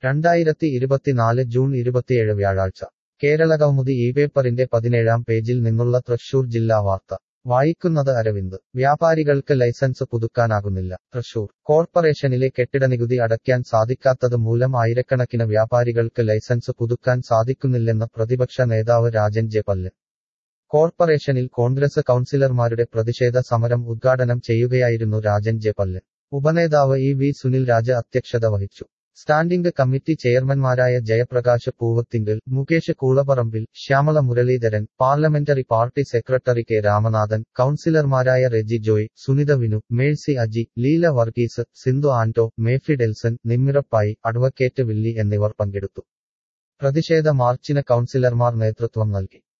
രണ്ടായിരത്തി ഇരുപത്തിനാല് ജൂൺ ഇരുപത്തിയേഴ് വ്യാഴാഴ്ച കേരളകൗമുദി ഈ പേപ്പറിന്റെ പതിനേഴാം പേജിൽ നിന്നുള്ള തൃശൂർ ജില്ലാ വാർത്ത വായിക്കുന്നത് അരവിന്ദ് വ്യാപാരികൾക്ക് ലൈസൻസ് പുതുക്കാനാകുന്നില്ല തൃശൂർ കോർപ്പറേഷനിലെ കെട്ടിടനികുതി അടയ്ക്കാൻ സാധിക്കാത്തത് മൂലം ആയിരക്കണക്കിന് വ്യാപാരികൾക്ക് ലൈസൻസ് പുതുക്കാൻ സാധിക്കുന്നില്ലെന്ന് പ്രതിപക്ഷ നേതാവ് രാജൻ ജെ പല്ലൻ കോർപ്പറേഷനിൽ കോൺഗ്രസ് കൗൺസിലർമാരുടെ പ്രതിഷേധ സമരം ഉദ്ഘാടനം ചെയ്യുകയായിരുന്നു രാജൻ ജെ പല്ലൻ ഉപനേതാവ് ഇ വി സുനിൽ രാജ അധ്യക്ഷത വഹിച്ചു സ്റ്റാൻഡിംഗ് കമ്മിറ്റി ചെയർമാൻമാരായ Jayaprakash Poovathinkal Mukesh Koolapparambil Shyamala Muraleedharan parliamentary party secretary K Ramanathan കൗൺസിലർമാരായ റെജി ജോയ് സുനിത വിനു മേഴ്സി അജി ലീല വർഗീസ് സിന്ധു ആന്റോ മേഫി ഡെൽസൺ നിമ്മിറപ്പായി അഡ്വക്കേറ്റ് വില്ലി എന്നിവർ പങ്കെടുത്തു പ്രതിഷേധ മാർച്ചിന് കൗൺസിലർമാർ നേതൃത്വം നൽകി